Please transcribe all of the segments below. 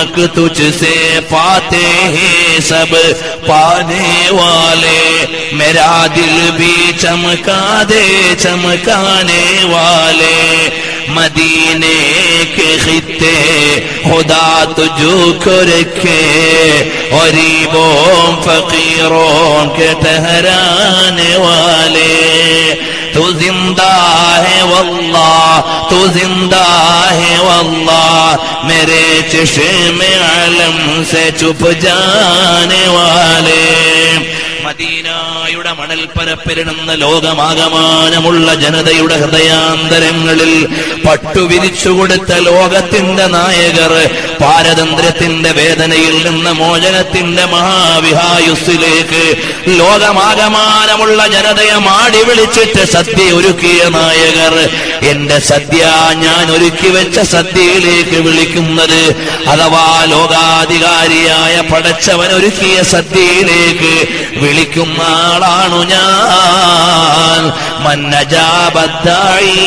नमक तुझसे पाते हैं सब पाने वाले मेरा दिल भी चमका दे चमकाने वाले मदीने के खिते खुदा तुझको रखे गरीबों फकीरों के ठहराने वाले तू जिंदा है वल्लाह तू जिंदा है वल्लाह मेरे चश्मे आलम से चुप जाने वाले മദീനായുടെ മണൽപ്പരപ്പിലിടുന്ന ലോകമാകമാനമുള്ള ജനതയുടെ ഹൃദയാന്തരങ്ങളിൽ പട്ടുവിരിച്ചുകൊടുത്ത ലോകത്തിന്റെ നായകർ പാരതന്ത്ര്യത്തിന്റെ വേദനയിൽ നിന്ന് മോചനത്തിന്റെ മഹാവിഹായുസ്സിലേക്ക് ലോകമാകമാനമുള്ള ജനതയെ മാടി വിളിച്ചിട്ട് സദ്യ ഒരുക്കിയ നായകർ എന്റെ സദ്യ ഞാൻ ഒരുക്കി വെച്ച സദ്യയിലേക്ക് വിളിക്കുന്നത് അഥവാ ലോകാധികാരിയായ പടച്ചവൻ ഒരുക്കിയ സദ്യയിലേക്ക് വിളിക്കുന്ന ആളാണു ഞാൻ മന്നജാബദ്ദായി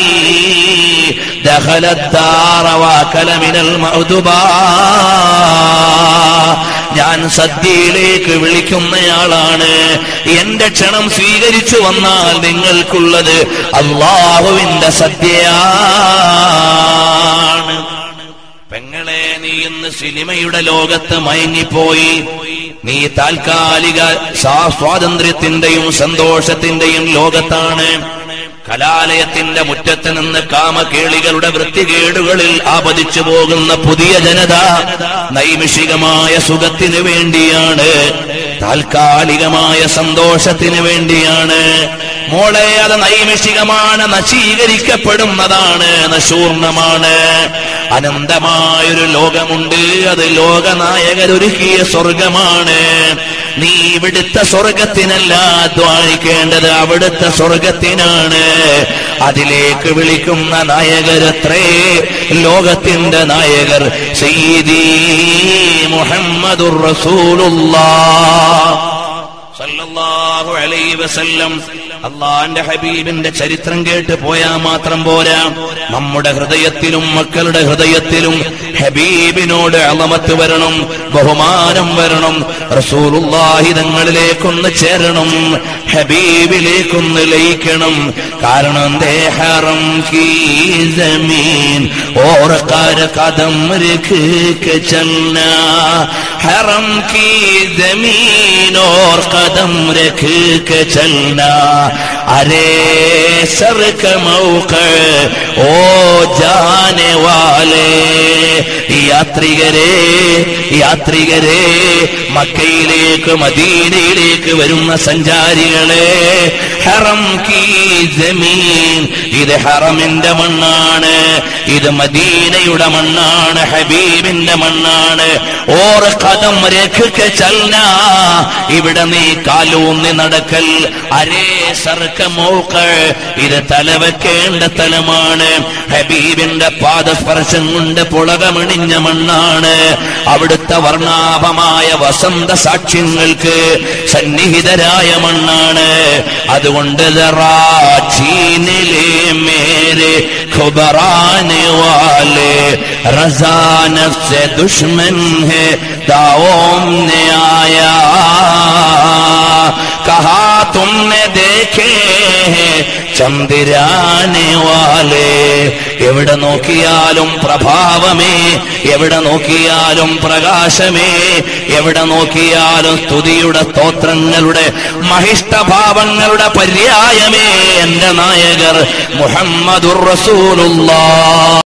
ദഖലദ്ദാറ വാക്കല മിനൽ മഅ്ദുബാ ഞാൻ സദ്യയിലേക്ക് വിളിക്കുന്നയാളാണ് എന്റെ ക്ഷണം സ്വീകരിച്ചു വന്നാൽ നിങ്ങൾക്കുള്ളത് അള്ളാഹുവിന്റെ സദ്യയാണ് പെങ്ങളെ നീ ഇന്ന് സിനിമയുടെ ലോകത്ത് മയങ്ങിപ്പോയി നീ താൽക്കാലിക സ്വാ- സ്വാതന്ത്ര്യത്തിന്റെയും സന്തോഷത്തിന്റെയും ലോകത്താണ് കലാലയത്തിന്റെ മുറ്റത്ത് നിന്ന് കാമകേളികളുടെ വൃത്തികേടുകളിൽ ആപതിച്ചു പോകുന്ന പുതിയ ജനത നൈമിഷികമായ സുഖത്തിനു വേണ്ടിയാണ് താൽക്കാലികമായ സന്തോഷത്തിന് വേണ്ടിയാണ് മോളെ അത് നൈമിഷികമാണ് നശീകരിക്കപ്പെടുന്നതാണ് നശൂർണമാണ് അനന്തമായൊരു ലോകമുണ്ട് അത് ലോകനായകരൊരുക്കിയ സ്വർഗമാണ് നീ ഇവിടുത്തെ സ്വർഗത്തിനല്ല അധ്വാനിക്കേണ്ടത് അവിടുത്തെ സ്വർഗത്തിനാണ് അതിലേക്ക് വിളിക്കുന്ന നായകരത്രേ ലോകത്തിന്റെ നായകർ സയ്യിദി മുഹമ്മദുർ റസൂലുള്ളാഹ് സല്ലല്ലാഹു അലൈഹി വസല്ലം അള്ളാന്റെ ഹബീബിന്റെ ചരിത്രം കേട്ട് പോയാ മാത്രം പോരാ നമ്മുടെ ഹൃദയത്തിലും മക്കളുടെ ഹൃദയത്തിലും ഹബീബിനോട് അളമത്ത് വരണം ബഹുമാനം വരണം റസൂലുള്ളാഹി തങ്ങളിലേക്കൊന്ന് ചേരണം ഹബീബിലേക്കൊന്ന് ലയിക്കണം കാരണം ദേഹറം കീ ജമീൻ ഓർ കര കദം രഖ് के चलना हरम की जमीन और कदम रख के चलना अरे सर का मौका ओ जाने वाले യാത്രികരെ യാത്രികരെ മക്കയിലേക്ക് മദീനയിലേക്ക് വരുന്ന സഞ്ചാരികളെ ഹറം കീ ജമീൻ ഇത് ഹറമിന്റെ മണ്ണാണ് ഇത് മദീനയുടെ മണ്ണാണ് ഹബീബിന്റെ മണ്ണാണ് ഓർ കഥം രഖ് ചൽന ഇവിടെ നീ കാലൂന്നി നടക്കൽ അരേ സർക്ക മോക്ക ഇത് തലവെക്കേണ്ട തലമാണ് ഹബീബിന്റെ പാദസ്പർശം കൊണ്ട് പുളകമണിഞ്ഞ മണ്ണാണ് അവിടുത്തെ വർണ്ണാഭമായ വസന്ത സാക്ഷ്യങ്ങൾക്ക് സന്നിഹിതരായ മണ്ണാണ് അതുകൊണ്ട് ദറാ ചീനിലെ മേരെ ഖുബറാനെ വാലെ रजा नफ्स दुश्मन है दाओम ने आया कहा तुमने देखे हैं ചന്ദിരാനെ വാലേ എവിടെ നോക്കിയാലും പ്രഭാവമേ എവിടെ നോക്കിയാലും പ്രകാശമേ എവിടെ നോക്കിയാലും സ്തുതിയുടെ സ്തോത്രങ്ങളുടെ മഹിഷ്ടഭാവങ്ങളുടെ പര്യായമേ എന്റെ നായകർ മുഹമ്മദുർ റസൂലുള്ള